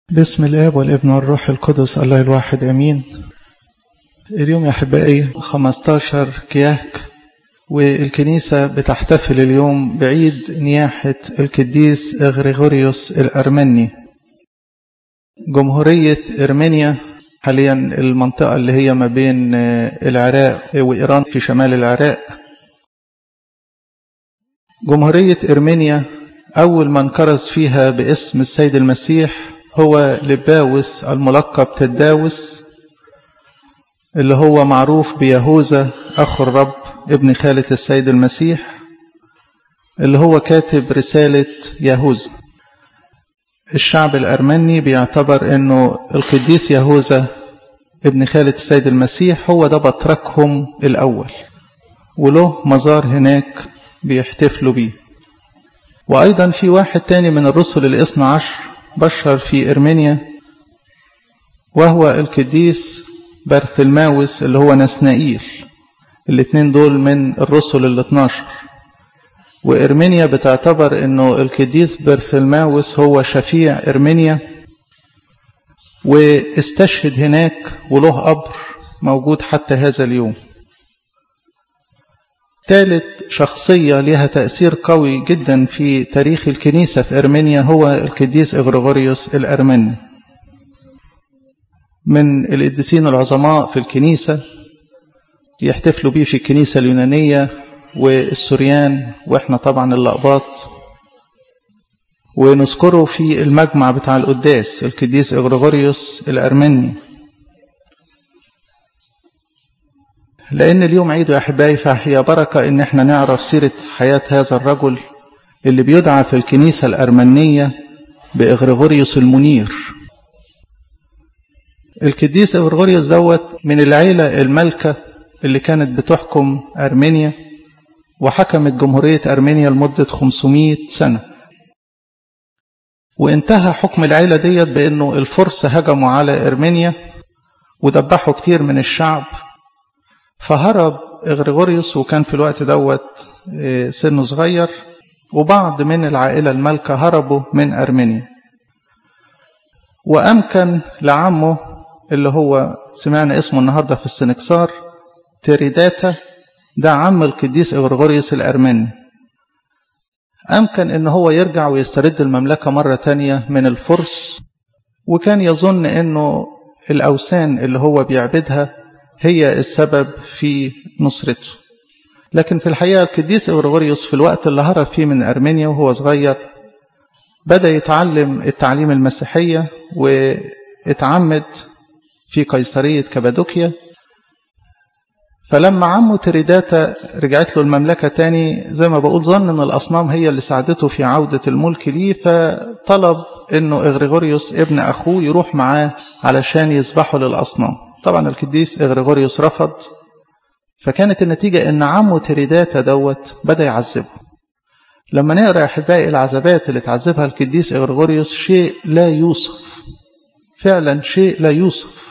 بسم الاب والابن والروح القدس الله الواحد امين اليوم يا احبائي 15 كياك والكنيسة بتحتفل اليوم بعيد نياحة القديس غريغوريوس الأرمني جمهورية إرمينيا حاليا المنطقة اللي هي ما بين العراق وإيران في شمال العراق جمهورية إرمينيا أول من كرز فيها باسم السيد المسيح هو لباوس الملقب تداوس اللي هو معروف بيهوذا أخو الرب ابن خالة السيد المسيح اللي هو كاتب رسالة يهوذا الشعب الأرمني بيعتبر أنه القديس يهوذا ابن خالة السيد المسيح هو ده بطركهم الأول وله مزار هناك بيحتفلوا بيه وأيضا في واحد تاني من الرسل الاثنى عشر بشر في إرمينيا وهو القديس برثلماوس اللي هو نسنائيل الاثنين دول من الرسل ال 12 وإرمينيا بتعتبر أنه القديس برثلماوس هو شفيع إرمينيا واستشهد هناك وله قبر موجود حتى هذا اليوم ثالث شخصية لها تأثير قوي جدا في تاريخ الكنيسة في أرمينيا هو القديس إغريغوريوس الأرمني من القديسين العظماء في الكنيسة يحتفلوا به في الكنيسة اليونانية والسوريان وإحنا طبعا اللقباط ونذكره في المجمع بتاع القداس القديس إغريغوريوس الأرمني لأن اليوم عيد يا أحبائي فهي بركة إن إحنا نعرف سيرة حياة هذا الرجل اللي بيدعى في الكنيسة الأرمنية بإغريغوريوس المنير القديس إغريغوريوس دوت من العيلة الملكة اللي كانت بتحكم أرمينيا وحكمت جمهورية أرمينيا لمدة 500 سنة وانتهى حكم العيلة ديت بأنه الفرس هجموا على أرمينيا ودبحوا كتير من الشعب فهرب إغريغوريوس وكان في الوقت دوت سنه صغير وبعض من العائلة المالكة هربوا من أرمينيا وأمكن لعمه اللي هو سمعنا اسمه النهاردة في السنكسار تيريداتا ده عم القديس إغريغوريوس الأرمني أمكن إن هو يرجع ويسترد المملكة مرة تانية من الفرس وكان يظن إنه الأوثان اللي هو بيعبدها هي السبب في نصرته لكن في الحقيقة القديس إغريغوريوس في الوقت اللي هرب فيه من أرمينيا وهو صغير بدأ يتعلم التعليم المسيحية واتعمد في قيصرية كبادوكيا فلما عمه تريداتا رجعت له المملكة تاني زي ما بقول ظن ان الأصنام هي اللي ساعدته في عودة الملك ليه فطلب انه إغريغوريوس ابن أخوه يروح معاه علشان يذبحوا للأصنام طبعا القديس إغريغوريوس رفض فكانت النتيجة ان عمه تريداتا دوت بدأ يعذبه لما نقرأ أحبائي العذابات اللي تعذبها القديس إغريغوريوس شيء لا يوصف فعلا شيء لا يوصف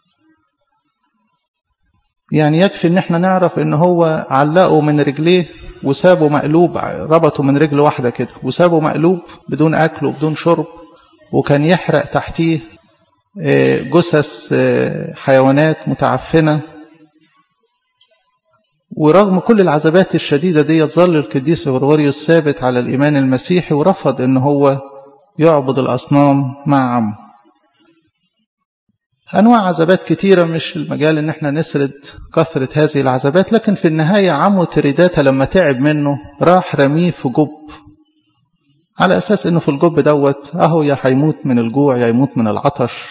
يعني يكفي ان احنا نعرف ان هو علقه من رجليه وسابه مقلوب ربطه من رجل واحدة كده وسابه مقلوب بدون أكل وبدون شرب وكان يحرق تحتيه جثث حيوانات متعفنة ورغم كل العذابات الشديدة دي ظل القديس غرغوريوس ثابت على الإيمان المسيحي ورفض ان هو يعبد الأصنام مع عمه أنواع عذابات كتيرة مش المجال إن احنا نسرد كثرة هذه العذابات لكن في النهاية عمه تريداتا لما تعب منه راح رميه في جب على أساس إنه في الجب دوت أهو يا هيموت من الجوع يا يموت من العطش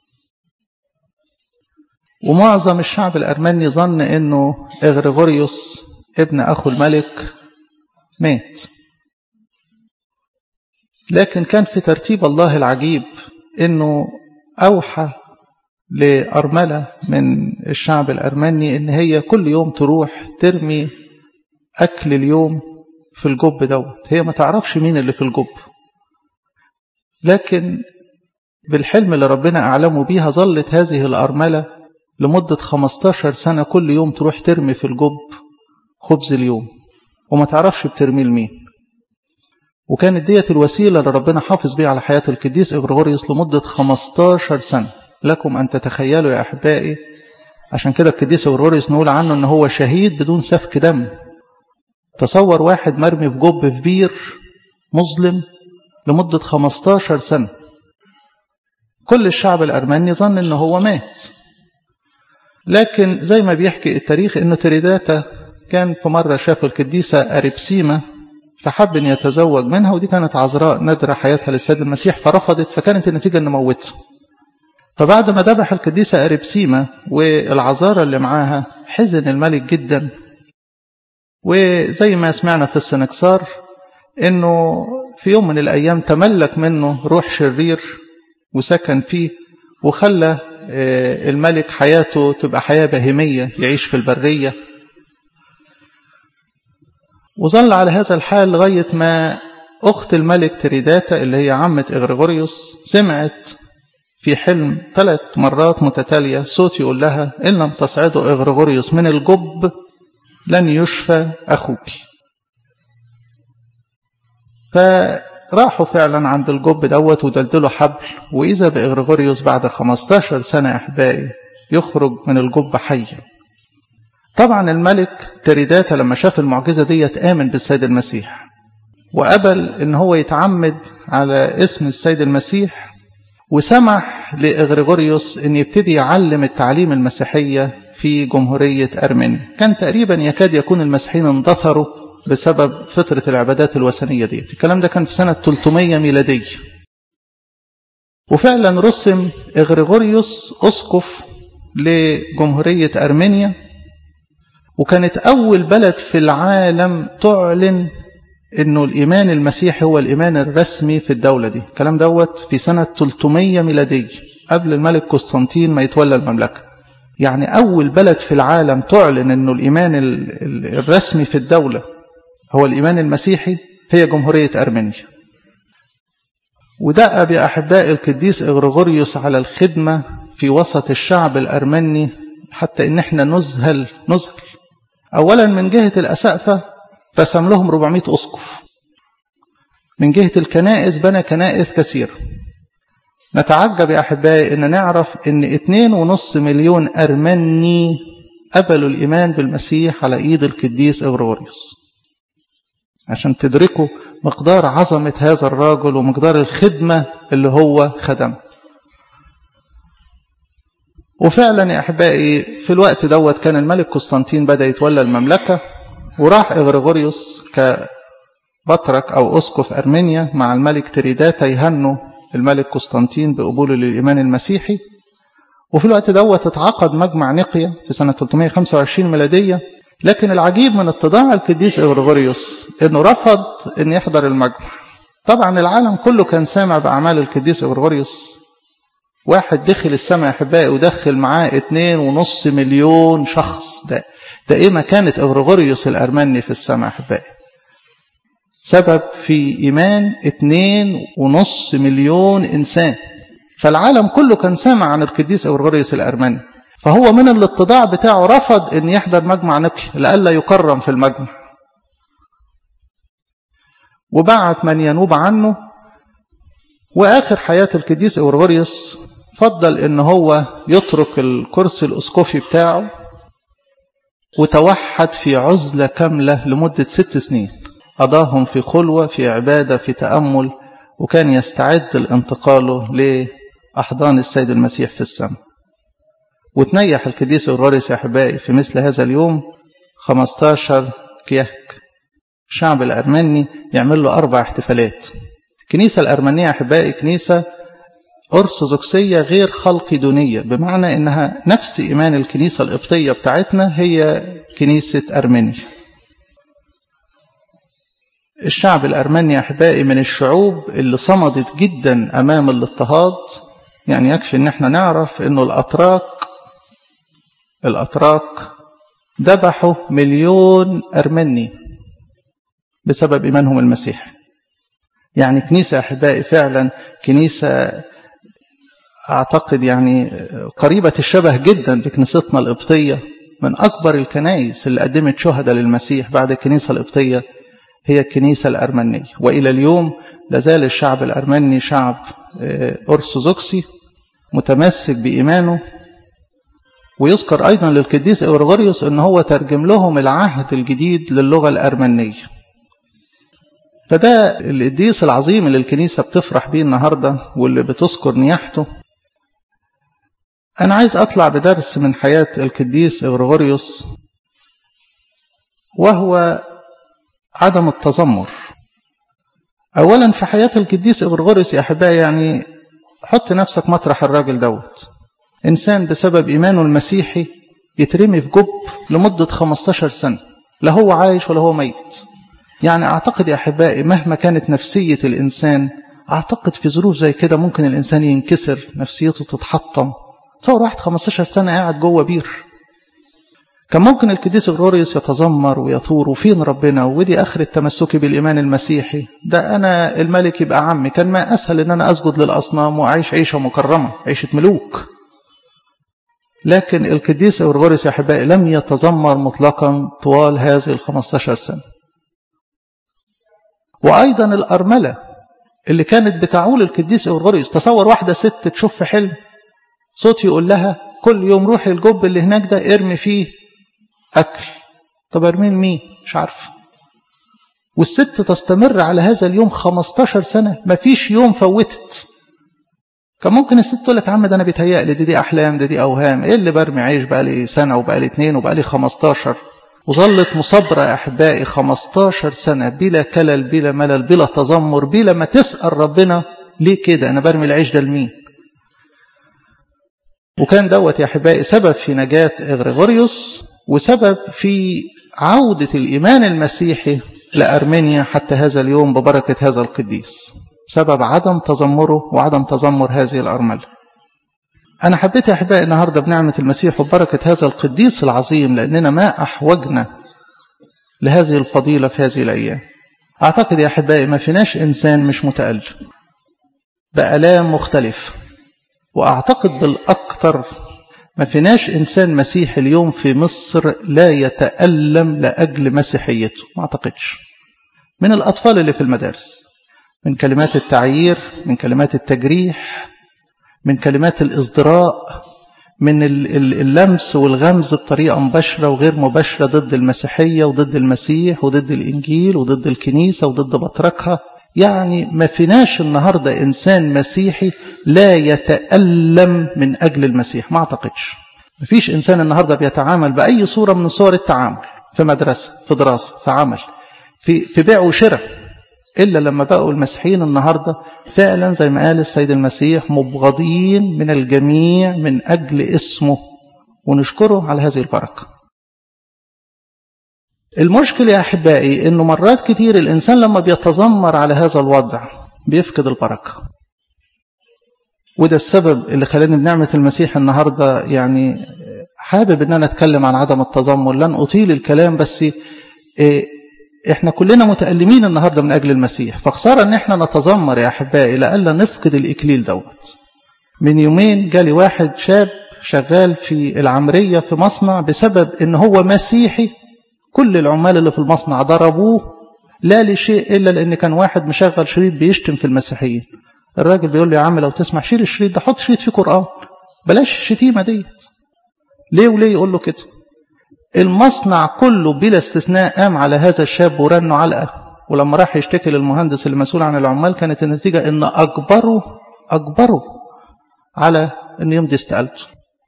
ومعظم الشعب الأرمني ظن إنه إغريغوريوس ابن أخو الملك مات لكن كان في ترتيب الله العجيب إنه أوحى لأرملة من الشعب الأرمني إن هي كل يوم تروح ترمي أكل اليوم في الجب دوت هي ما تعرفش مين اللي في الجب لكن بالحلم اللي ربنا أعلمه بيها ظلت هذه الأرملة لمدة 15 سنة كل يوم تروح ترمي في الجب خبز اليوم وما تعرفش بترمي لمين وكانت ديت الوسيلة اللي ربنا حافظ بيها على حياة القديس إغريغوريوس لمدة 15 سنة لكم أن تتخيلوا يا أحبائي عشان كده القديس إغريغوريوس نقول عنه أنه هو شهيد بدون سفك دم تصور واحد مرمي في جب في بير مظلم لمدة 15 سنة كل الشعب الأرمني ظن أنه هو مات لكن زي ما بيحكي التاريخ أنه تريداتا كان في مرة شاف القديسة أريبسيما فحب أن يتزوج منها ودي كانت عذراء نادرة حياتها للسيد المسيح فرفضت فكانت النتيجة أن موتها فبعد ما ذبح القديسة أريبسيما والعذارى اللي معاها حزن الملك جدا وزي ما سمعنا في السنكسار انه في يوم من الايام تملك منه روح شرير وسكن فيه وخلى الملك حياته تبقى حياة بهيمية يعيش في البرية وظل على هذا الحال لغاية ما أخت الملك تريداتا اللي هي عمة إغريغوريوس سمعت في حلم ثلاث مرات متتالية صوت يقول لها إن لم تصعدوا إغريغوريوس من الجب لن يشفى أخوك فراحوا فعلا عند الجب دوت ودلدلوا حبل وإذا بإغريغوريوس بعد 15 سنة أحبائي يخرج من الجب حيا طبعا الملك تريداتا لما شاف المعجزة دي آمن بالسيد المسيح وقبل ان هو يتعمد على اسم السيد المسيح وسمح لإغريغوريوس ان يبتدي يعلم التعليم المسيحية في جمهورية أرمينيا كان تقريبا يكاد يكون المسيحيين اندثروا بسبب فترة العبادات الوثنية دي الكلام ده كان في سنة 300 ميلادية وفعلا رسم إغريغوريوس أسقف لجمهورية أرمينيا وكانت أول بلد في العالم تعلن أنه الإيمان المسيحي هو الإيمان الرسمي في الدولة دي الكلام دوت في سنة 300 ميلادية قبل الملك قسطنطين ما يتولى المملكة يعني أول بلد في العالم تعلن أنه الإيمان الرسمي في الدولة هو الإيمان المسيحي هي جمهورية أرمينيا ودأ بأحباء القديس إغريغوريوس على الخدمة في وسط الشعب الأرمني حتى إن احنا نذهل نذهل أولا من جهة الأسقفة رسم لهم 400 أسقف من جهة الكنائس بنى كنائس كثيرة نتعجب يا أحبائي أن نعرف أن 2.5 مليون أرمني قبلوا الإيمان بالمسيح على إيد القديس إغريغوريوس عشان تدركوا مقدار عظمة هذا الراجل ومقدار الخدمة اللي هو خدم وفعلا يا أحبائي في الوقت دوت كان الملك قسطنطين بدأ يتولى المملكة وراح إغريغوريوس كبطرك أو أسقف أرمينيا مع الملك تريداتا يهنوا الملك قسطنطين بقبوله للإيمان المسيحي وفي الوقت دوت اتعقد مجمع نقية في سنة 325 ميلادية لكن العجيب من اتضاع القديس إغريغوريوس انه رفض ان يحضر المجمع طبعا العالم كله كان سامع بأعمال القديس إغريغوريوس واحد دخل السماء أحبائي ودخل معاه اتنين ونص مليون شخص ده ده ايه مكانة إغريغوريوس الأرمني في السماء أحبائي سبب في إيمان اتنين ونص مليون إنسان فالعالم كله كان سامع عن القديس إغريغوريوس الأرمني فهو من الاتضاع بتاعه رفض ان يحضر مجمع نقي لئلا يكرم في المجمع وبعت من ينوب عنه واخر حياة القديس اورغوريوس فضل ان هو يترك الكرسي الاسقفي بتاعه وتوحد في عزلة كاملة لمدة ست سنين قضاهم في خلوة في عبادة في تأمل وكان يستعد لانتقاله لأحضان السيد المسيح في السماء وتنيح القديس أوروريس يا أحبائي في مثل هذا اليوم 15 كيهك الشعب الأرمني يعمل له أربع احتفالات الكنيسة الأرمنية يا أحبائي كنيسة أرثوذكسية غير خلقي دونية بمعنى إنها نفس إيمان الكنيسة القبطية بتاعتنا هي كنيسة أرمينيا الشعب الأرمني يا أحبائي من الشعوب اللي صمدت جدا أمام الاضطهاد يعني يكفي إن احنا نعرف إنه الأتراك الأتراك ذبحوا مليون أرمني بسبب إيمانهم المسيح يعني كنيسة أحبائي فعلا كنيسة أعتقد يعني قريبة الشبه جدا بكنيستنا القبطية من أكبر الكنائس اللي قدمت شهداء للمسيح بعد الكنيسة القبطية هي الكنيسة الأرمنية وإلى اليوم لازال الشعب الأرمني شعب أرثوذكسي متمسك بإيمانه ويذكر أيضا للقديس إورغوريوس أن هو ترجم لهم العهد الجديد للغة الأرمنية فده القديس العظيم اللي الكنيسة بتفرح بيه النهاردة واللي بتذكر نياحته أنا عايز أطلع بدرس من حياة القديس إغريغوريوس وهو عدم التذمر أولا في حياة القديس إغريغوريوس يا أحبائي يعني حط نفسك مطرح الراجل دوت إنسان بسبب إيمانه المسيحي يترمي في جب لمدة 15 سنة لا هو عايش ولا هو ميت يعني أعتقد يا أحبائي مهما كانت نفسية الإنسان أعتقد في ظروف زي كده ممكن الإنسان ينكسر نفسيته تتحطم تصور واحد 15 سنة قاعد جوه بير كان ممكن القديس غروريوس يتذمر ويثور وفين ربنا ودي آخر التمسك بالإيمان المسيحي ده أنا الملك يبقى عمي كان ما أسهل إن أنا أسجد للأصنام وأعيش عيشة مكرمة عيشة ملوك لكن القديس غروريوس يا أحبائي لم يتذمر مطلقا طوال هذه ال 15 سنة وأيضا الأرملة اللي كانت بتعول القديس غروريوس تصور واحدة ست تشوف في حلم صوت يقول لها كل يوم روحي الجب اللي هناك ده ارمي فيه أكل طب ارمين مين مش عارفه والست تستمر على هذا اليوم 15 سنة ما فيش يوم فوتت كان ممكن الست تقول لك يا عم ده انا بيتهيألي دي دي احلام دي دي اوهام ايه اللي برمي عيش بقى لي سنه وبقى لي اتنين وبقى لي 15 وظلت مصابره يا احبائي 15 سنه بلا كلل بلا ملل بلا تذمر بلا ما تسال ربنا ليه كده انا برمي العيش ده لمين وكان دوت يا احبائي سبب في نجاه اغريغوريوس وسبب في عوده الايمان المسيحي لارمينيا حتى هذا اليوم ببركه هذا القديس سبب عدم تذمره وعدم تذمر هذه الأرملة أنا حبيت يا أحبائي النهاردة بنعمة المسيح وبركة هذا القديس العظيم لأننا ما أحوجنا لهذه الفضيلة في هذه الأيام أعتقد يا أحبائي ما فيناش إنسان مش متألم بألام مختلفة وأعتقد بالأكثر ما فيناش إنسان مسيحي اليوم في مصر لا يتألم لأجل مسيحيته ما أعتقدش من الأطفال اللي في المدارس من كلمات التعيير من كلمات التجريح من كلمات الإصدراء من اللمس والغمز بطريقة مباشرة وغير مباشرة ضد المسيحية وضد المسيح وضد الإنجيل وضد الكنيسة وضد بطركها يعني ما فيناش النهاردة إنسان مسيحي لا يتألم من أجل المسيح ما أعتقدش ما فيش إنسان النهاردة بيتعامل بأي صورة من صور التعامل في مدرسة في دراسة في عمل في, في بيع وشراء إلا لما بقوا المسيحيين النهاردة فعلا زي ما قال السيد المسيح مبغضين من الجميع من أجل اسمه ونشكره على هذه البركة المشكلة يا أحبائي أنه مرات كتير الإنسان لما بيتذمر على هذا الوضع بيفقد البركة وده السبب اللي خلاني بنعمة المسيح النهاردة يعني حابب أن أنا أتكلم عن عدم التذمر لن أطيل الكلام بس احنا كلنا متألمين النهاردة من أجل المسيح فخسارة ان احنا نتذمر يا أحبائي لألا نفقد الإكليل دوت من يومين جالي واحد شاب شغال في العمرية في مصنع بسبب ان هو مسيحي كل العمال اللي في المصنع ضربوه لا لشيء إلا لأن كان واحد مشغل شريط بيشتم في المسيحيين الراجل بيقول لي يا عم لو تسمع شيل الشريط ده حط شريط فيه قرآن بلاش الشتيمة ديت ليه وليه يقول له كده المصنع كله بلا استثناء قام على هذا الشاب ورنه علقة ولما راح يشتكي للمهندس المسؤول عن العمال كانت النتيجة ان اجبره اجبره على ان يمضي استقالته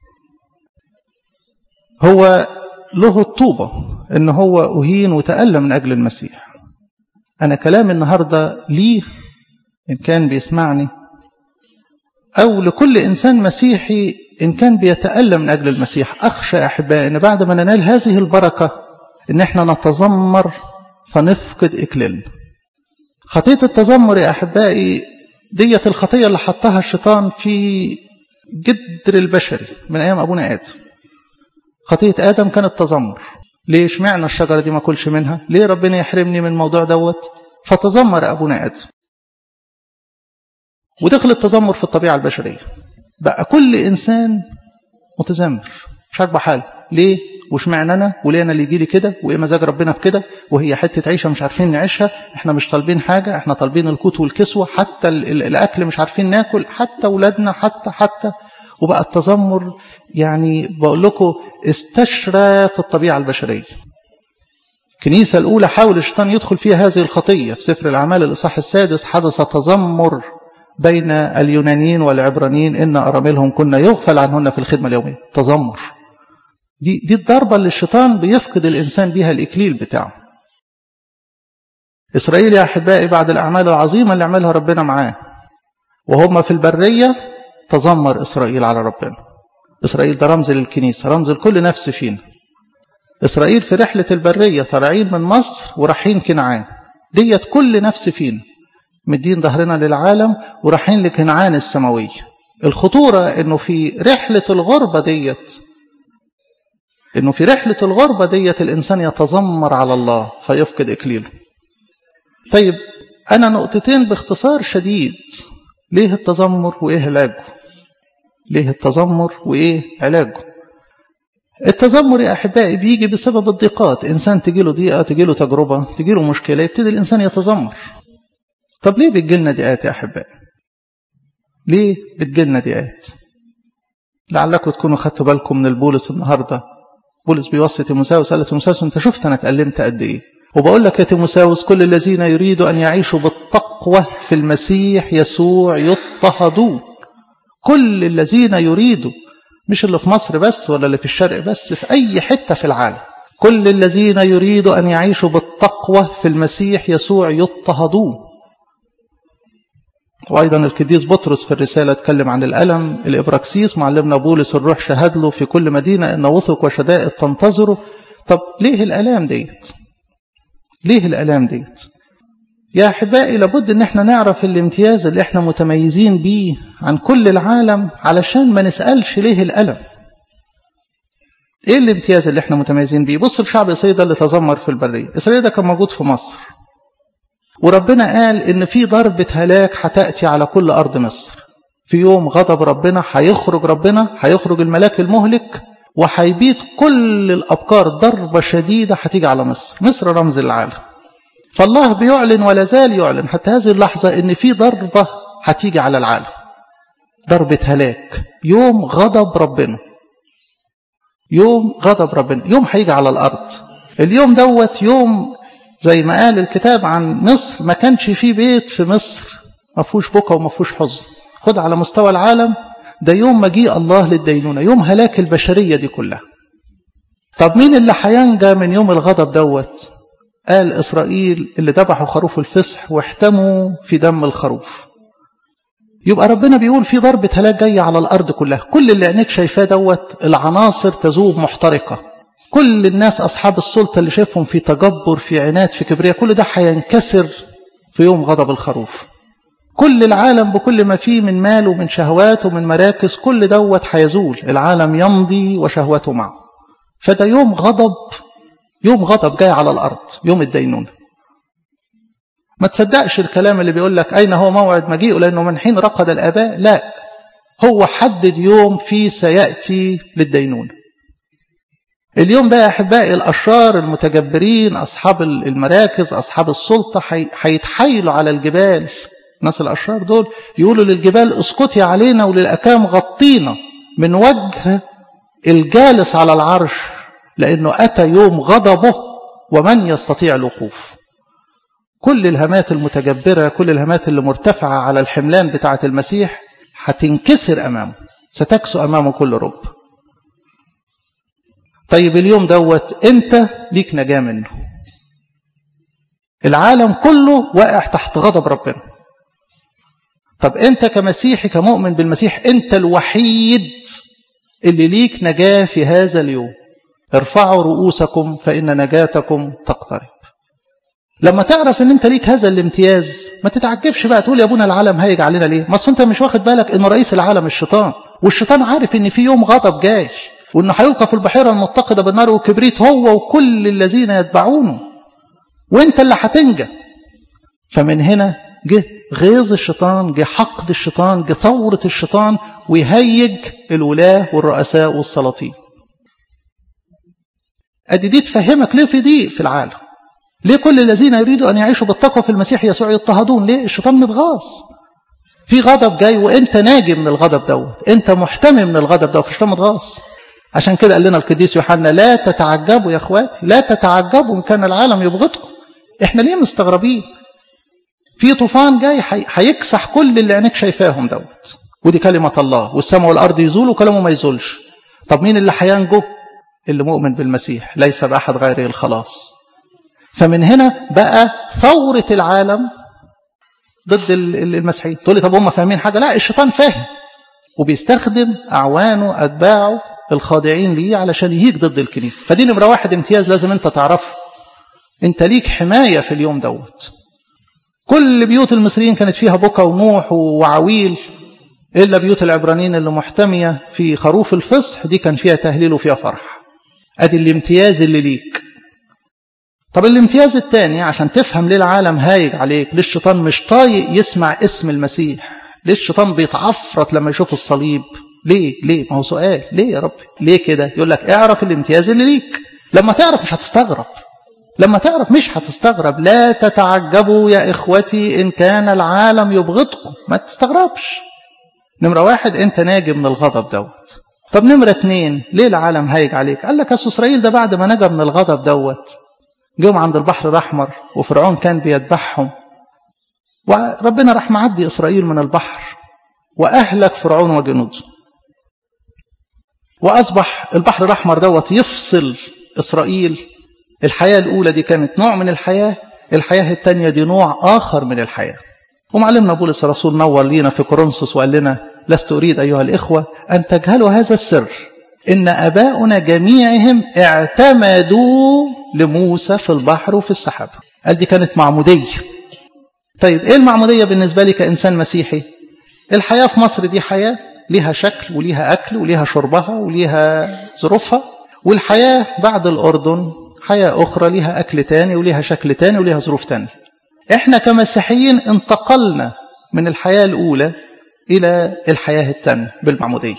هو له الطوبة ان هو اهين وتألم من اجل المسيح انا كلام النهاردة ليه ان كان بيسمعني او لكل انسان مسيحي إن كان بيتألم من أجل المسيح أخشى أحبائي أن بعد ما ننال هذه البركة أن احنا نتذمر فنفقد إكليلنا خطية التذمر يا أحبائي ديت الخطية اللي حطها الشيطان في جدر البشري من أيام أبونا آدم خطية آدم كانت تذمر ليه اشمعنى الشجرة دي ما كلش منها ليه ربنا يحرمني من الموضوع دوت فتذمر أبونا آدم ودخل التذمر في الطبيعة البشرية بقى كل إنسان متذمر مش عاجبه حاله ليه واشمعنى انا وليه انا اللي يجي لي كده وايه مزاج ربنا في كده وهي حته عيشه مش عارفين نعيشها احنا مش طالبين حاجه احنا طالبين القوت والكسوه حتى الاكل مش عارفين ناكل حتى اولادنا حتى حتى وبقى التذمر يعني بقول لكم استشرى في الطبيعه البشريه الكنيسه الاولى حاول الشيطان يدخل فيها هذه الخطيه في سفر الاعمال الاصحاح السادس حدث تذمر بين اليونانيين والعبرانيين ان اراملهم كنا يغفل عنهن في الخدمه اليوميه تذمر دي دي الضربه اللي الشيطان بيفقد الانسان بيها الاكليل بتاعه اسرائيل يا احبائي بعد الاعمال العظيمه اللي عملها ربنا معاه وهم في البريه تذمر اسرائيل على ربنا اسرائيل ده رمز للكنيسه رمز لكل نفس فينا اسرائيل في رحله البريه طالعين من مصر ورايحين كنعان ديت كل نفس فينا مدين ظهرنا للعالم ورايحين لكنعان السماويه الخطوره انه في رحله الغربه ديت انه في رحله الغربه ديت الانسان يتذمر على الله فيفقد اكليله طيب انا نقطتين باختصار شديد ليه التذمر وايه علاجه ليه التذمر وايه علاجه التذمر يا احبائي بيجي بسبب الضيقات انسان تجي له ضيقه تجي له تجربه تجي له مشكله يبتدي الانسان يتذمر طب ليه بتجيلنا ضيقات يا احبائي ليه بتجيلنا ضيقات لعلكم تكونوا خدتوا بالكم من البولس النهارده بولس بيوصي تيموساوس قال تيموساوس انت شفت انا اتألمت قد ايه وبقول لك يا تيموساوس كل الذين يريدوا ان يعيشوا بالتقوى في المسيح يسوع يضطهدون كل الذين يريدوا مش اللي في مصر بس ولا اللي في الشرق بس في اي حته في العالم كل الذين يريدوا ان يعيشوا بالتقوى في المسيح يسوع يضطهدون وأيضا القديس بطرس في الرسالة اتكلم عن الألم الإبراكسيس معلمنا بولس الروح شهد له في كل مدينة إن وثق وشدائد تنتظره طب ليه الألام ديت ليه الألام ديت يا أحبائي لابد إن احنا نعرف الامتياز اللي احنا متميزين بيه عن كل العالم علشان ما نسألش ليه الألم ايه الامتياز اللي احنا متميزين بيه بص الشعب إسرائيل ده اللي تذمر في البرية إسرائيل ده كان موجود في مصر وربنا قال ان في ضربة هلاك هتأتي على كل أرض مصر في يوم غضب ربنا هيخرج ربنا هيخرج الملاك المهلك وهيبيت كل الأبكار ضربة شديدة هتيجي على مصر مصر رمز العالم فالله بيعلن ولا زال يعلن حتى هذه اللحظة ان في ضربة هتيجي على العالم ضربة هلاك يوم غضب ربنا يوم غضب ربنا يوم هيجي على الأرض اليوم دوت يوم زي ما قال الكتاب عن مصر ما كانش في بيت في مصر ما فيهوش بكى وما فيهوش حزن خد على مستوى العالم ده يوم مجيء الله للدينونة يوم هلاك البشرية دي كلها طب مين اللي هينجى من يوم الغضب دوت قال إسرائيل اللي ذبحوا خروف الفصح واحتموا في دم الخروف يبقى ربنا بيقول في ضربة هلاك جاية على الأرض كلها كل اللي عينيك شايفاه دوت العناصر تذوب محترقة كل الناس أصحاب السلطة اللي شايفهم في تجبر في عناد في كبرياء كل ده هينكسر في يوم غضب الخروف كل العالم بكل ما فيه من مال ومن شهوات ومن مراكز كل دوت هيزول العالم يمضي وشهوته معه فده يوم غضب يوم غضب جاي على الأرض يوم الدينونة ما تصدقش الكلام اللي بيقول لك أين هو موعد مجيئه لأنه من حين رقد الآباء لا هو حدد يوم فيه سيأتي للدينونة اليوم ده يا أحبائي الأشرار المتجبرين أصحاب المراكز أصحاب السلطة هيتحايلوا على الجبال الناس الأشرار دول يقولوا للجبال اسكتي علينا وللأكام غطينا من وجه الجالس على العرش لأنه أتى يوم غضبه ومن يستطيع الوقوف كل الهمات المتجبرة كل الهمات اللي مرتفعة على الحملان بتاعة المسيح هتنكسر أمامه ستكسو أمامه كل رب طيب اليوم دوت انت ليك نجاة منه العالم كله واقع تحت غضب ربنا طب انت كمسيحي كمؤمن بالمسيح انت الوحيد اللي ليك نجاة في هذا اليوم ارفعوا رؤوسكم فإن نجاتكم تقترب لما تعرف ان انت ليك هذا الامتياز ما تتعجبش بقى تقول يا ابونا العالم هيجي علينا ليه ما انت مش واخد بالك ان رئيس العالم الشيطان والشيطان عارف ان في يوم غضب جاي وانه هيلقى في البحيرة المتقدة بالنار وكبريت هو وكل الذين يتبعونه وانت اللي هتنجى فمن هنا جه غيظ الشيطان جه حقد الشيطان جه ثورة الشيطان ويهيج الولاة والرؤساء والسلاطين ادي دي تفهمك ليه في ضيق في العالم ليه كل الذين يريدوا ان يعيشوا بالتقوى في المسيح يسوع يضطهدون ليه الشيطان متغاظ في غضب جاي وانت ناجي من الغضب دوت انت محتمي من الغضب دوت الشيطان متغاظ عشان كده قال لنا القديس يوحنا لا تتعجبوا يا اخواتي لا تتعجبوا ان كان العالم يبغضكم احنا ليه مستغربين في طوفان جاي هيكسح كل اللي عينيك شايفاهم دوت ودي كلمة الله والسماء والأرض يزولوا وكلامه ما يزولش طب مين اللي هينجو اللي مؤمن بالمسيح ليس بأحد غيره الخلاص فمن هنا بقى ثورة العالم ضد المسيحيين تقول لي طب هم فاهمين حاجة لا الشيطان فاهم وبيستخدم أعوانه أتباعه الخاضعين ليه علشان يهيج ضد الكنيسة فدي نمرة واحد امتياز لازم انت تعرفه انت ليك حماية في اليوم دوت كل بيوت المصريين كانت فيها بكا ونوح وعويل إلا بيوت العبرانيين اللي محتمية في خروف الفصح دي كان فيها تهليل وفيها فرح ادي الامتياز اللي ليك طب الامتياز الثاني عشان تفهم ليه العالم هايج عليك ليه الشيطان مش طايق يسمع اسم المسيح ليه الشيطان بيتعفرت لما يشوف الصليب ليه ليه ما هو سؤال ليه يا رب ليه كده يقول لك اعرف الامتياز اللي ليك لما تعرف مش هتستغرب لما تعرف مش هتستغرب لا تتعجبوا يا إخوتي إن كان العالم يبغضكم ما تستغربش نمرة واحد أنت ناجي من الغضب دوت طب نمرة اتنين ليه العالم هايج عليك قال لك إسرائيل ده بعد ما نجا من الغضب دوت جم عند البحر الأحمر وفرعون كان بيذبحهم وربنا راح معدي إسرائيل من البحر وأهلك فرعون وجنوده وأصبح البحر الأحمر دوت يفصل إسرائيل الحياة الأولى دي كانت نوع من الحياة الحياة الثانية دي نوع آخر من الحياة ومعلمنا بولس الرسول نور لينا في كورنثوس وقال لنا لست أريد أيها الإخوة أن تجهلوا هذا السر إن أباؤنا جميعهم اعتمدوا لموسى في البحر وفي السحاب قال دي كانت معمودية طيب إيه المعمودية بالنسبة لي كإنسان مسيحي الحياة في مصر دي حياة ليها شكل وليها أكل وليها شربها وليها ظروفها والحياة بعد الأردن حياة أخرى ليها أكل تاني وليها شكل تاني وليها ظروف تاني إحنا كمسيحيين انتقلنا من الحياة الأولى إلى الحياة التانية بالمعمودية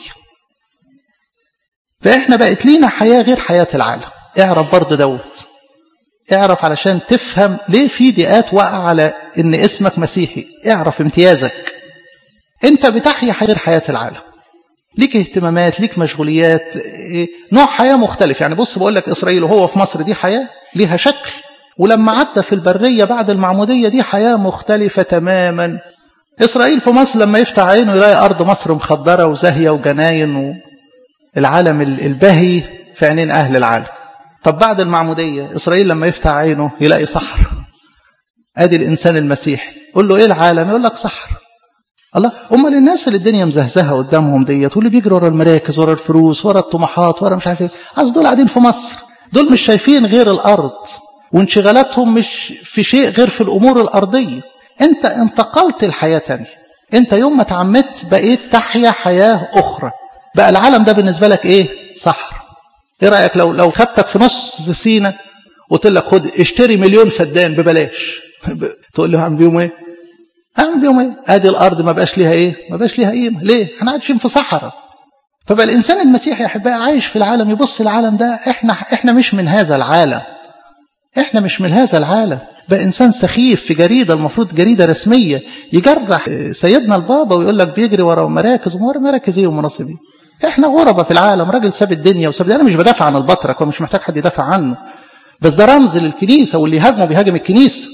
فإحنا بقت لينا حياة غير حياة العالم اعرف برضو دوت اعرف علشان تفهم ليه في ضيقات وقع على ان اسمك مسيحي اعرف امتيازك انت بتحيا غير حياة العالم ليك اهتمامات ليك مشغوليات نوع حياة مختلف يعني بص بقول لك إسرائيل وهو في مصر دي حياة ليها شكل ولما عدى في البرية بعد المعمودية دي حياة مختلفة تماما إسرائيل في مصر لما يفتح عينه يلاقي أرض مصر مخضرة وزاهية وجناين والعالم البهي في عينين أهل العالم طب بعد المعمودية إسرائيل لما يفتح عينه يلاقي صحر أدي الإنسان المسيحي قول له إيه العالم يقول لك صحر الله امال الناس اللي الدنيا مزهزهه قدامهم ديت واللي بيجروا ورا المراكز ورا الفلوس ورا الطموحات ورا مش عارف ايه عايز دول قاعدين في مصر دول مش شايفين غير الارض وانشغالاتهم مش في شيء غير في الامور الارضيه انت انتقلت الحياه تانية انت يوم ما تعمدت بقيت تحيا حياه اخرى بقى العالم ده بالنسبه لك ايه صحر ايه رايك لو لو خدتك في نص سينا وقلت لك خد اشتري مليون فدان ببلاش تقول له هعمل بيهم ايه اعمل بيهم ايه ادي الارض ما بقاش ليها ايه ما بقاش ليها قيمه ليه احنا عايشين في صحراء فبقى الانسان المسيحي يا احبائي عايش في العالم يبص العالم ده احنا احنا مش من هذا العالم احنا مش من هذا العالم بقى انسان سخيف في جريده المفروض جريده رسميه يجرح سيدنا البابا ويقول لك بيجري ورا مراكز ورا مراكز ايه ومناصب ايه احنا غربة في العالم راجل ساب الدنيا وساب انا مش بدافع عن البطرك ومش محتاج حد يدافع عنه بس ده رمز للكنيسه واللي يهاجمه بيهاجم الكنيسه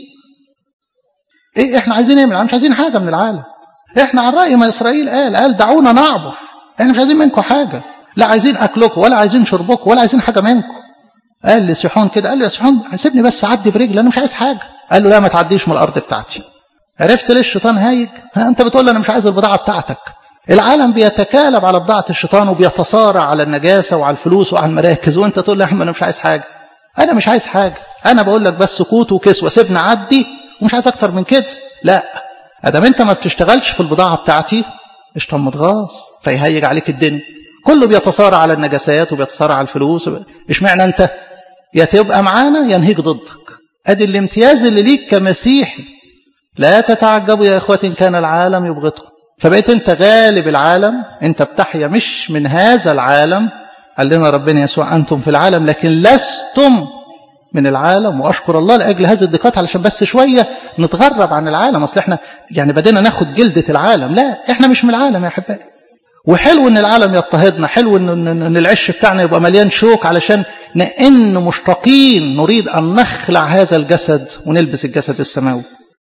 ايه احنا عايزين ايه من العالم مش عايزين حاجه من العالم احنا على راي ما اسرائيل قال قال دعونا نعبر احنا مش عايزين منكم حاجه لا عايزين اكلكم ولا عايزين شربكم ولا عايزين حاجه منكم قال لسيحون كده قال له يا سيحون سيبني بس اعدي برجلي انا مش عايز حاجه قال له لا ما تعديش من الارض بتاعتي عرفت ليه الشيطان هايج ها انت بتقول انا مش عايز البضاعه بتاعتك العالم بيتكالب على بضاعه الشيطان وبيتصارع على النجاسه وعلى الفلوس وعلى المراكز وانت تقول له يا انا مش عايز حاجه انا مش عايز حاجه انا بقول لك بس سكوت وكسوه سيبني اعدي ومش عايز اكتر من كده لا ادام انت ما بتشتغلش في البضاعه بتاعتي اشطم متغاظ فيهيج عليك الدنيا كله بيتصارع على النجاسات وبيتصارع على الفلوس اشمعنى انت يا تبقى معانا يا نهيج ضدك ادي الامتياز اللي ليك كمسيحي لا تتعجبوا يا اخواتي ان كان العالم يبغضكم فبقيت انت غالب العالم انت بتحيا مش من هذا العالم قال لنا ربنا يسوع أنتم في العالم لكن لستم من العالم وأشكر الله لأجل هذه الدقات علشان بس شوية نتغرب عن العالم أصل إحنا يعني بدينا ناخد جلدة العالم لا إحنا مش من العالم يا أحبائي وحلو ان العالم يضطهدنا حلو ان, إن العش بتاعنا يبقى مليان شوك علشان نئن مشتاقين نريد ان نخلع هذا الجسد ونلبس الجسد السماوي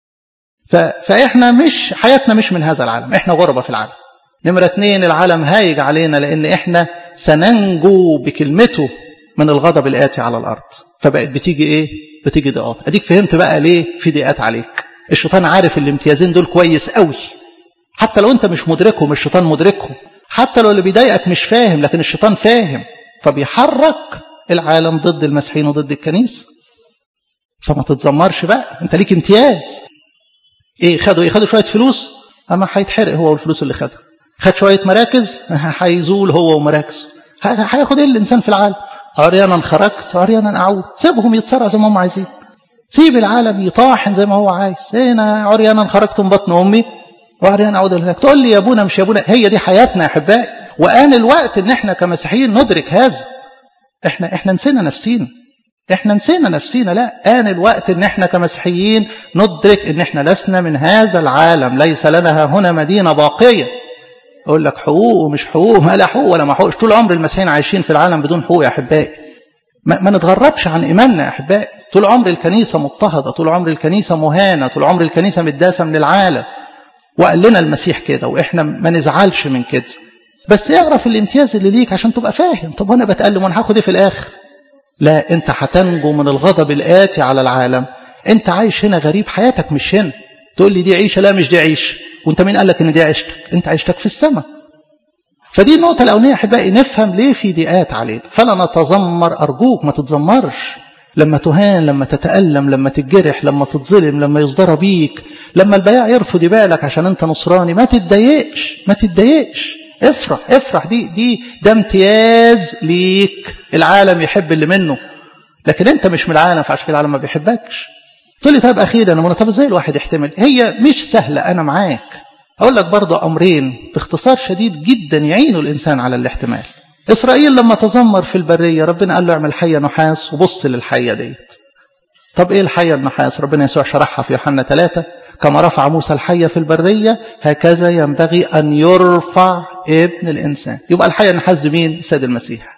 فاحنا مش حياتنا مش من هذا العالم احنا غربة في العالم نمرة اتنين العالم هايج علينا لان احنا سننجو بكلمته من الغضب الآتي على الأرض فبقت بتيجي إيه؟ بتيجي ضيقات أديك فهمت بقى ليه في ضيقات عليك الشيطان عارف الامتيازين دول كويس قوي حتى لو أنت مش مدركهم الشيطان مدركهم حتى لو اللي بيضايقك مش فاهم لكن الشيطان فاهم فبيحرك العالم ضد المسيحيين وضد الكنيسة فما تتذمرش بقى انت ليك امتياز ايه خدوا ايه خدوا شوية فلوس اما هيتحرق هو والفلوس اللي خدها خد شوية مراكز هيزول هو ومراكزه هياخد ايه الانسان في العالم عريانا خرجت عريانا اعود سيبهم يتصرع زي ما هم عايزين سيب العالم يطاحن زي ما هو عايز انا عريانا خرجت من بطن امي وعريانا اعود هناك تقول لي يا ابونا مش يا ابونا هي دي حياتنا يا احبائي وان الوقت ان احنا كمسيحيين ندرك هذا احنا احنا نسينا نفسينا احنا نسينا نفسينا لا آن الوقت ان احنا كمسيحيين ندرك ان احنا لسنا من هذا العالم ليس لنا هنا مدينة باقية اقول لك حقوق ومش حقوق ما لا حقوق ولا ما حقوق طول عمر المسيحيين عايشين في العالم بدون حقوق يا احبائي ما, ما نتغربش عن ايماننا يا احبائي طول عمر الكنيسة مضطهدة طول عمر الكنيسة مهانة طول عمر الكنيسة متداسة من العالم وقال لنا المسيح كده واحنا ما نزعلش من كده بس اعرف الامتياز اللي ليك عشان تبقى فاهم طب وانا بتألم وانا هاخد ايه في الاخر لا انت هتنجو من الغضب الآتي على العالم انت عايش هنا غريب حياتك مش هنا تقول لي دي عيشة لا مش دي عيشة وانت مين قال لك ان دي عيشتك انت عيشتك في السماء فدي النقطة الأولانية أحبائي نفهم ليه في ضيقات علينا فلا نتذمر أرجوك ما تتذمرش لما تهان لما تتألم لما تتجرح لما تتظلم لما يصدر بيك لما البياع يرفض يبالك عشان انت نصراني ما تتضايقش ما تتضايقش افرح افرح دي دي ده امتياز ليك العالم يحب اللي منه لكن انت مش من العالم فعشان كده العالم ما بيحبكش تقول لي طيب اخيرا انا طب ازاي الواحد يحتمل هي مش سهله انا معاك اقول لك برضه امرين باختصار شديد جدا يعينوا الانسان على الاحتمال اسرائيل لما تذمر في البريه ربنا قال له اعمل حيه نحاس وبص للحيه ديت طب ايه الحيه النحاس ربنا يسوع شرحها في يوحنا 3 كما رفع موسى الحية في البرية هكذا ينبغي أن يرفع ابن الإنسان يبقى الحية النحاس مين السيد المسيح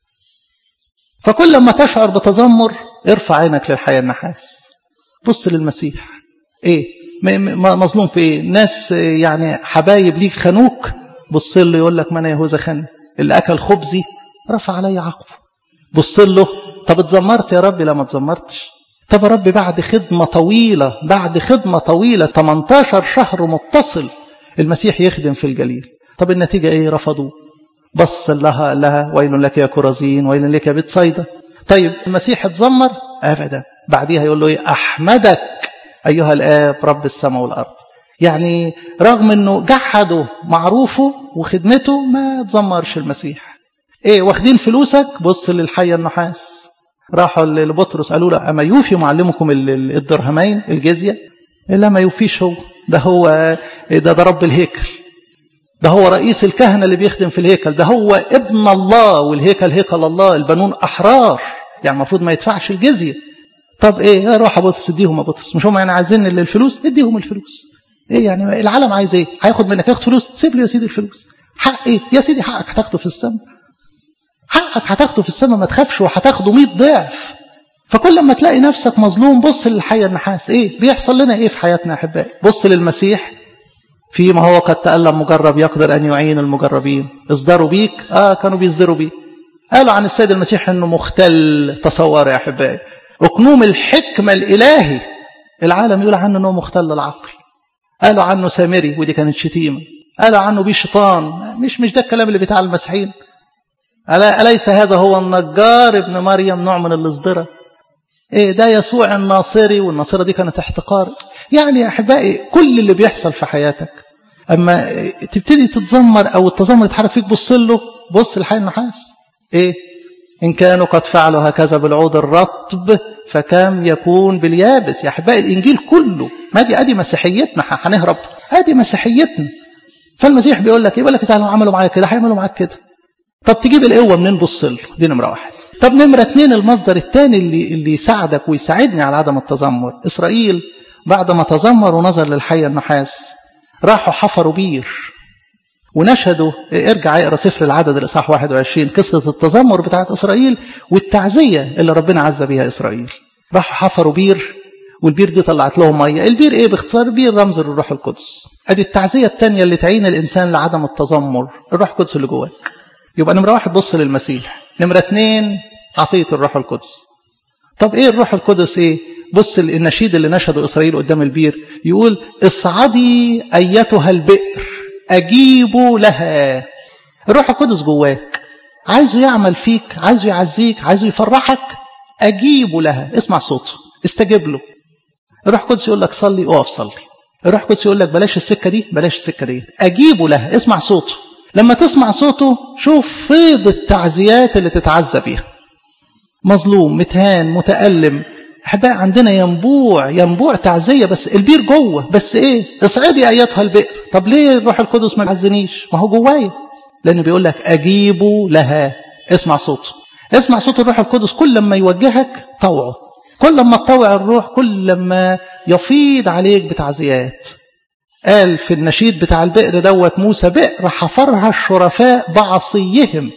فكل ما تشعر بتذمر ارفع عينك للحية النحاس بص للمسيح ايه مظلوم في ايه ناس يعني حبايب ليك خانوك بص له يقول لك ما انا يهوذا خان اللي اكل خبزي رفع علي عقبه بص له طب اتذمرت يا ربي لا ما اتذمرتش طب يا رب بعد خدمة طويلة بعد خدمة طويلة 18 شهر متصل المسيح يخدم في الجليل طب النتيجة ايه رفضوه بص لها لها ويل لك يا كرزين ويل لك يا بيت صيدا طيب المسيح اتذمر ابدا بعديها يقول له ايه احمدك ايها الاب رب السماء والارض يعني رغم انه جحدوا معروفه وخدمته ما تذمرش المسيح ايه واخدين فلوسك بص للحية النحاس راحوا لبطرس قالوا له أما يوفي معلمكم الدرهمين الجزية إلا ما يوفيش هو ده هو ده, ده رب الهيكل ده هو رئيس الكهنة اللي بيخدم في الهيكل ده هو ابن الله والهيكل هيكل الله البنون أحرار يعني المفروض ما يدفعش الجزية طب ايه روح بطرس اديهم يا بطرس مش هم يعني عايزين الفلوس اديهم الفلوس ايه يعني العالم عايز ايه هياخد منك ياخد فلوس سيب لي يا سيدي الفلوس حق ايه يا سيدي حقك هتاخده في السماء حقك هتاخده في السماء ما تخافش وهتاخده 100 ضعف فكل ما تلاقي نفسك مظلوم بص للحية النحاس ايه بيحصل لنا ايه في حياتنا يا احبائي بص للمسيح فيما هو قد تألم مجرب يقدر أن يعين المجربين اصدروا بيك آه كانوا بيصدروا بيك قالوا عن السيد المسيح أنه مختل تصور يا أحبائي أقنوم الحكمة الإلهي العالم يقول عنه أنه مختل العقل قالوا عنه سامري ودي كانت شتيمة قالوا عنه بيه شيطان مش مش ده الكلام اللي بتاع المسيحيين أليس هذا هو النجار ابن مريم نوع من الازدرة إيه ده يسوع الناصري والناصرة دي كانت احتقار يعني يا أحبائي كل اللي بيحصل في حياتك أما تبتدي تتذمر أو التذمر يتحرك فيك بص له بص لحي النحاس إيه إن كانوا قد فعلوا هكذا بالعود الرطب فكم يكون باليابس يا أحبائي الإنجيل كله ما دي أدي مسيحيتنا هنهرب أدي مسيحيتنا فالمسيح بيقول لك يقول لك تعالوا عملوا معايا كده هيعملوا معاك كده طب تجيب القوة منين بص له دي نمرة واحد طب نمرة اتنين المصدر التاني اللي, اللي يساعدك ويساعدني على عدم التذمر إسرائيل بعد ما تذمر ونظر للحية النحاس راحوا حفروا بير ونشهدوا ارجع اقرا سفر العدد الاصحاح 21 قصه التذمر بتاعت اسرائيل والتعزيه اللي ربنا عز بيها اسرائيل راحوا حفروا بير والبير دي طلعت لهم ميه البير ايه باختصار بير رمز للروح القدس ادي التعزيه الثانيه اللي تعين الانسان لعدم التذمر الروح القدس اللي جواك يبقى نمره واحد بص للمسيح نمره اثنين عطيه الروح القدس طب ايه الروح القدس ايه بص النشيد اللي نشده اسرائيل قدام البير يقول اصعدي ايتها البئر اجيبوا لها الروح القدس جواك عايزه يعمل فيك عايزه يعزيك عايزه يفرحك اجيبوا لها اسمع صوته استجب له الروح القدس يقول لك صلي اقف صلي الروح القدس يقول لك بلاش السكه دي بلاش السكه دي اجيبوا لها اسمع صوته لما تسمع صوته شوف فيض التعزيات اللي تتعزى بيها مظلوم متهان متألم احباء عندنا ينبوع ينبوع تعزية بس البير جوه بس ايه اصعدي ايتها البئر طب ليه الروح القدس ما يعزنيش ما هو جوايا لانه بيقول لك اجيبوا لها اسمع صوته اسمع صوت الروح القدس كل لما يوجهك طوعه كل لما تطوع الروح كل لما يفيض عليك بتعزيات قال في النشيد بتاع البئر دوت موسى بئر حفرها الشرفاء بعصيهم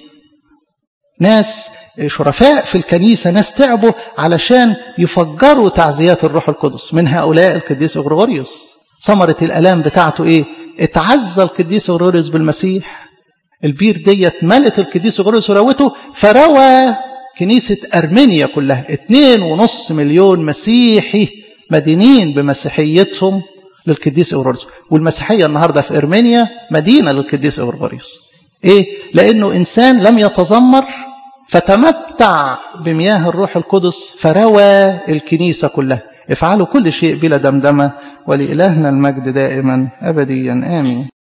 ناس شرفاء في الكنيسة ناس تعبوا علشان يفجروا تعزيات الروح القدس من هؤلاء القديس غريغوريوس ثمرة الألام بتاعته إيه اتعزى القديس غريغوريوس بالمسيح البير ديت ملت القديس غريغوريوس وروته فروى كنيسة أرمينيا كلها اتنين ونص مليون مسيحي مدينين بمسيحيتهم للقديس غريغوريوس والمسيحية النهاردة في أرمينيا مدينة للقديس غريغوريوس إيه لأنه إنسان لم يتذمر فتمتع بمياه الروح القدس فروى الكنيسة كلها افعلوا كل شيء بلا دمدمة ولإلهنا المجد دائما أبديا آمين